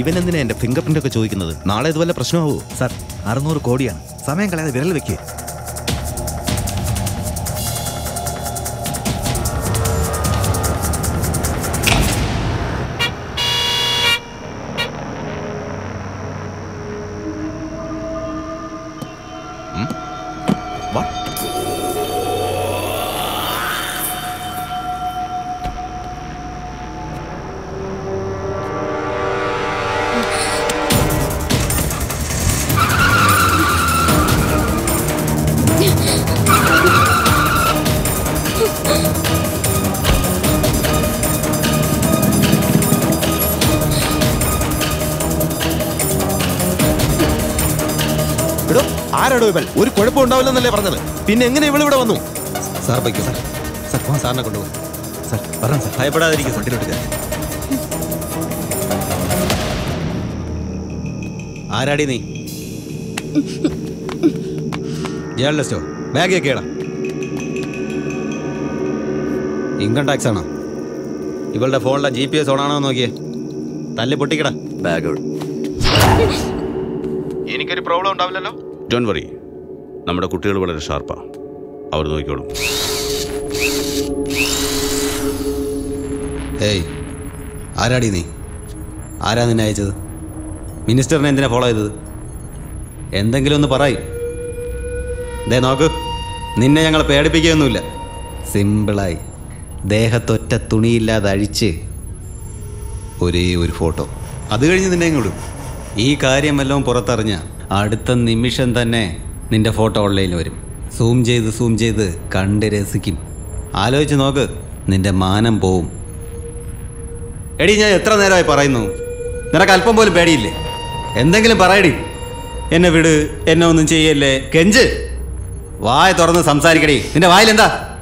ഇവൻ എന്തിനാ എന്റെ ഫിംഗർ പ്രിന്റ് ഒക്കെ ചോദിക്കുന്നത് നാളെ ഇത് വല്ല പ്രശ്നമാവോ സാർ അറുന്നൂറ് കോടിയാണ് സമയം കളയാതെ വിരൽ വെക്കേ എടോ ആരാടോ ഇവൾ ഒരു കുഴപ്പം ഉണ്ടാവില്ലെന്നല്ലേ പറഞ്ഞത് പിന്നെ എങ്ങനെ ഇവൾ ഇവിടെ വന്നു സാർ ബൈക്ക് സാർ സാർ പോകാൻ സാറിനെ കൊണ്ടുപോകും സാർ പറയാം സാർ ഭയപ്പെടാതിരിക്കും വണ്ടിയിലോട്ട് കയറി ആരാടി നീ ജേർണലിസ്റ്റോ ബാഗ് ഒക്കെ ഇടാം ഇൻകം ടാക്സ് ആണോ ഇവളുടെ ഫോണിലെ ജി പി എസ് ഓണാണോ എന്ന് നോക്കിയേ തല്ലി പൊട്ടിക്കടാ ബാഗ് എനിക്കൊരു പ്രോബ്ലം ഉണ്ടാവില്ലല്ലോ ഡോൺ വറി നമ്മുടെ കുട്ടികൾ വളരെ ഷാർപ്പാ അവർ നോക്കിക്കോളും ഏയ് ആരാടി നീ ആരാ നിന്നെ അയച്ചത് മിനിസ്റ്ററിനെ എന്തിനാ ഫോളോ ചെയ്തത് എന്തെങ്കിലും ഒന്ന് പറയും ദേ നോക്ക് നിന്നെ ഞങ്ങൾ പേടിപ്പിക്കുകയൊന്നുമില്ല സിമ്പിളായി ദേഹത്തൊറ്റ തുണിയില്ലാതെ അഴിച്ച് ഒരേ ഒരു ഫോട്ടോ അത് കഴിഞ്ഞ് നിന്നെ ഇങ്ങോട്ടും ഈ കാര്യം വല്ലതും പുറത്തറിഞ്ഞ അടുത്ത നിമിഷം തന്നെ നിന്റെ ഫോട്ടോ ഓൺലൈനിൽ വരും സൂം ചെയ്ത് സൂം ചെയ്ത് കണ്ട് രസിക്കും ആലോചിച്ച് നോക്ക് നിന്റെ മാനം പോവും എടി ഞാൻ എത്ര നേരമായി പറയുന്നു നിനക്ക് അല്പം പോലും പേടിയില്ലേ എന്തെങ്കിലും പറയടി എന്നെ വിട് എന്നെ ഒന്നും ചെയ്യല്ലേ കെഞ്ച് വായ തുറന്ന് സംസാരിക്കടി നിന്റെ വായിലെന്താ